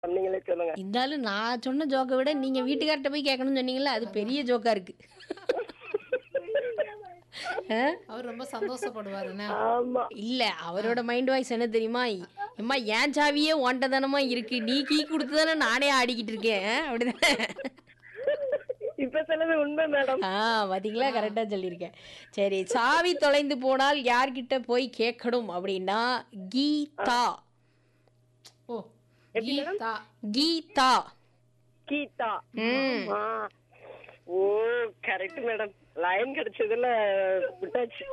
நீங்களே சொல்லுங்க இருந்தாலும் நான் சொன்ன ஜோக்கை விட நீங்க வீட்டுக்கார்ட்ட போய் கேட்கணும்னு சொன்னீங்கல்ல அது பெரிய ஜோக்கா இருக்கு ஆ? அவர் ரொம்ப சந்தோஷப்படுவாருண்ணே ஆமா இல்ல அவரோட மைண்ட் வாய்ஸ் என்ன தெரியுமா எம்மா ஏன் சாவியே ஒண்டதனமா இருக்கு நீ கீ கொடுத்து தானே நானே ஆடிக்கிட்டு இருக்கேன் அப்படிதானே இப்ப சொன்னது உண்மை மேடம் ஆ பாத்தீங்களா கரெக்டா சொல்லியிருக்கேன் சரி சாவி தொலைந்து போனால் யார்கிட்ட போய் கேட்கணும் அப்படின்னா கீதா ஓ கீதா கீதா கீதா ம் ஆ. ஓ கரெக்ட் மேடம் லைன் கிடைச்சதுல விட்டாச்சு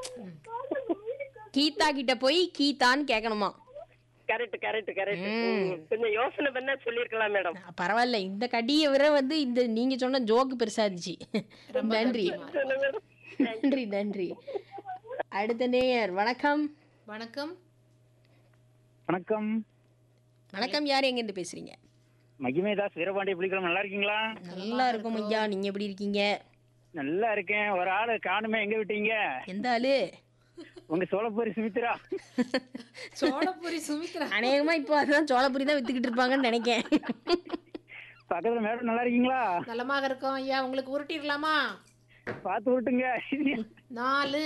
கீதா கிட்ட போய் கீதான்னு கேட்கணுமா கரெக்ட் கரெக்ட் கரெக்ட் கொஞ்சம் யோசனை பண்ணா சொல்லிருக்கலாம் மேடம் பரவாயில்ல இந்த கடியை விட வந்து இந்த நீங்க சொன்ன ஜோக்கு பெருசா இருந்துச்சு நன்றி சொன்ன மேடம் நன்றி நன்றி அடுத்த நேயர் வணக்கம் வணக்கம் வணக்கம் வணக்கம் யார் எங்க இருந்து பேசுறீங்க மகிமேதாஸ் வீரபாண்டிய புலிக்குளம் நல்லா இருக்கீங்களா நல்லா இருக்கும் ஐயா நீங்க எப்படி இருக்கீங்க நல்லா இருக்கேன் ஒரு ஆளு காணுமே எங்க விட்டீங்க எந்த ஆளு உங்க சோழப்பூரி சுமித்ரா சோழபுரி சுமித்ரா அநேகமா இப்போ அதான் சோளபுரி தான் வித்துக்கிட்டு இருப்பாங்கன்னு நினைக்கேன் பக்கத்துல மேடம் நல்லா இருக்கீங்களா நலமாக இருக்கோம் ஐயா உங்களுக்கு உருட்டிடலாமா பார்த்து விட்டுங்க நாலு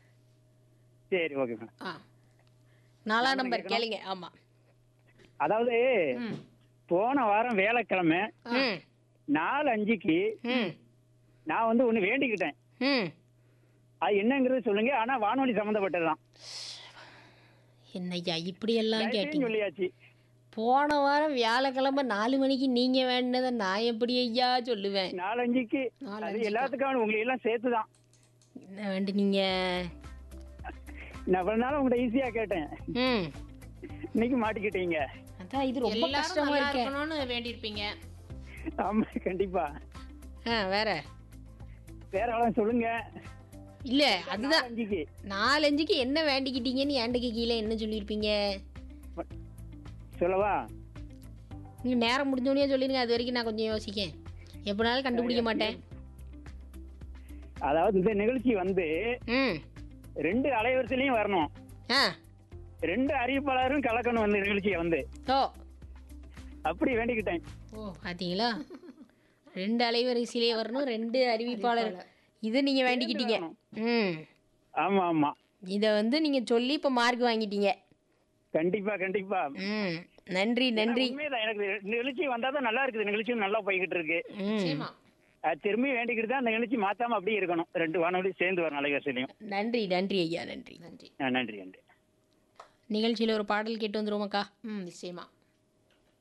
சரி ஓகே மேடம் ஆ நாலா நம்பர் கேளுங்க ஆமா அதாவது ம் போன வாரம் வேலைக்கிழமை ம் நாலு அஞ்சுக்கு ம் நான் வந்து ஒண்ணு வேண்டிக்கிட்டேன் ம் அது என்னங்கிறது சொல்லுங்க ஆனா வானொலி சம்மந்தப்பட்டதுதான் என்னய்யா இப்படி எல்லாம் தயவுசெய்து கேட்டீங்க சொல்லியாச்சு போன வாரம் வியாழக்கிழமை நாலு மணிக்கு நீங்க வேண்டதை நான் எப்படி ஐயா சொல்லுவேன் நாலு அஞ்சுக்கு நாலு அது அஞ்சுக்கா? எல்லாத்துக்கும் உங்களை எல்லாம் சேர்த்துதான் என்ன வேண்டு நீங்க நான் இவ்வளவு நாள் உங்கள்கிட்ட ஈஸியா கேட்டேன் ம் இன்னைக்கு மாட்டிக்கிட்டீங்க அதான் இது ரொம்ப எல்லாரும் கஷ்டமா நல்லா இருக்கே இருக்கணும்னு வேண்டியிருப்பீங்க ஆமா கண்டிப்பா ஆ வேற வேற ஆளும் சொல்லுங்க இல்ல அதுதான் அஞ்சுக்கு நாலஞ்சுக்கு என்ன வேண்டிக்கிட்டீங்கன்னு ஏண்டைக்கு கீழே என்ன சொல்லியிருப்பீங்க சொல்லவா நீங்க நேரம் முடிஞ்சோடனே சொல்லிருங்க அது வரைக்கும் நான் கொஞ்சம் யோசிக்கேன் எப்படினாலும் கண்டுபிடிக்க மாட்டேன் அதாவது இந்த நிகழ்ச்சி வந்து ம் ரெண்டு அலைவரிசையிலையும் வரணும் ஆ ரெண்டு அறிவிப்பாளரும் கலக்கணும் அந்த நிகழ்ச்சியை வந்து ஓ அப்படி வேண்டிக்கிட்டேன் ஓ பாத்தீங்களா ரெண்டு அலைவரிசையிலே வரணும் ரெண்டு அறிவிப்பாளர் இது நீங்க வேண்டிக்கிட்டீங்க ம் ஆமா ஆமா இதை வந்து நீங்க சொல்லி இப்போ மார்க் வாங்கிட்டீங்க கண்டிப்பா கண்டிப்பா ம் நன்றி நன்றி உண்மைதான் எனக்கு இந்த நிகழ்ச்சி வந்தாதான் நல்லா இருக்குது நிகழ்ச்சியும் நல்லா போய்கிட்டு இருக்கு ம் நிச்சயமா அது திரும்பி வேண்டிக்கிட்டு தான் அந்த நிகழ்ச்சி மாத்தாம அப்படியே இருக்கணும் ரெண்டு வானொலி சேர்ந்து வரணும் அலைவரிசையிலையும் நன்றி நன்றி ஐயா நன்றி நன்றி ஆ, நன்றி நன்றி நிகழ்ச்சியில் ஒரு பாடல் கேட்டு வந்துருவோமாக்கா ம் நிச்சயமா